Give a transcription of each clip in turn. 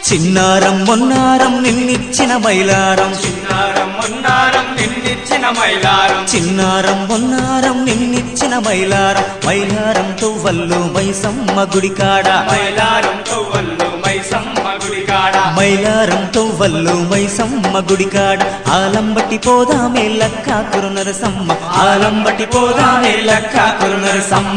చిన్నారం మొన్నారం నిన్నిచ్చిన మైలారం చిన్నారం మొన్నారం నిన్నిచ్చిన మైలారం చిన్నారం మొన్నారం నిన్నిచ్చిన మైలారం మైలారం తువ్వల్లు మైసమ్మ గుడికాడ మైలారం తొవ్వల్లు మైసమ్మ గుడికాడ మైలారం తువ్వల్లు మైసమ్మ గుడికాడ ఆలంబటి పోదామే లక్క కురునరసమ్మ ఆలంబటి పోదామే లక్క కురునరసమ్మ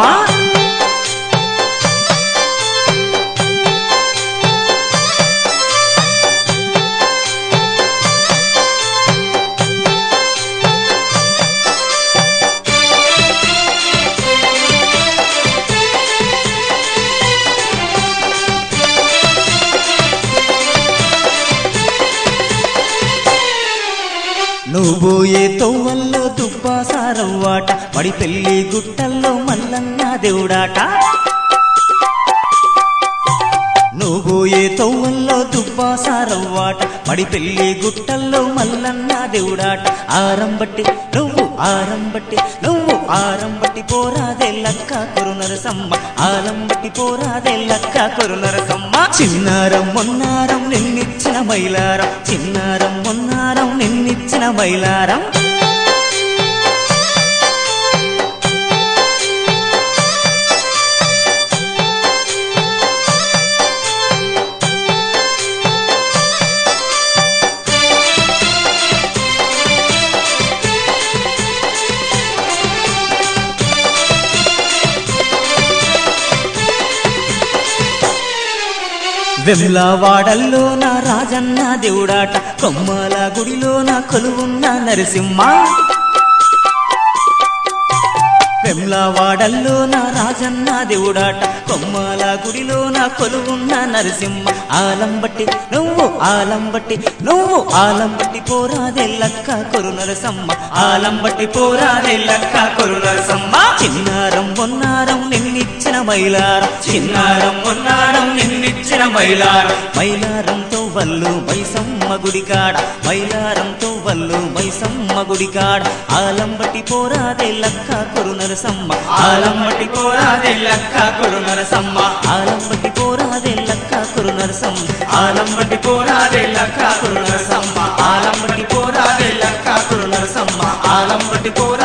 నువ్వు ఏ తొవ్వల్లో దుబ్బాసారవ్వాట మడి పెళ్లి గుట్టల్లో మల్లన్న దేవుడాట నువ్వు ఏ తొవ్వల్లో దుబ్బాసారవ్వాట మడి పెళ్లి గుట్టల్లో మల్లన్న దేవుడాట ఆరంబట్టి నువ్వు ఆరంబట్టి నువ్వు ఆరంబట్టి పోరాదే లక్క కురునరసమ్మ ఆలంబట్టి పోరాదే లక్క కురునరసమ్మ చిన్నారం మొన్నారం నిన్నిచ్చిన మైలారం చిన్నారం మొన్నారం నిన్నిచ్చిన మైలారం వెమ్లవాడల్లో నా రాజన్న దేవుడాట కొమ్మల గుడిలో నా కొలువున్న నరసింహ వెమ్లవాడల్లో నా రాజన్న దేవుడాట కొమ్మల గుడిలో నా కొలువున్న నరసింహ ఆలంబట్టి నువ్వు ఆలంబట్టి నువ్వు ఆలంబట్టి పోరాదే లక్క కొరు నరసమ్మ ఆలంబట్టి పోరాదే లక్క కొరు నరసమ్మ చిన్నారం మొన్నారం నిన్నిచ్చిన మైలారం చిన్నారం మొన్నారం నిన్నిచ్చిన మైలారం మైలారంతో వల్లు మైసమ్మ గుడికాడ మైలారంతో వల్లు మైసమ్మ గుడికాడ ఆలంబట్టి పోరాదే లక్క కొరు నరసమ్మ ఆలంబట్టి పోరాదే లక్క కొరు నరసమ్మ ఆలంబట్టి పోరాదే లక్క కొరు నరసమ్మ ఆలంబట్టి పోరాదే లక్క కొరు నరసమ్మ ఆలంబట్టి పోరాదే లక్క కొరు నరసమ్మ ఆలంబట్టి పోరా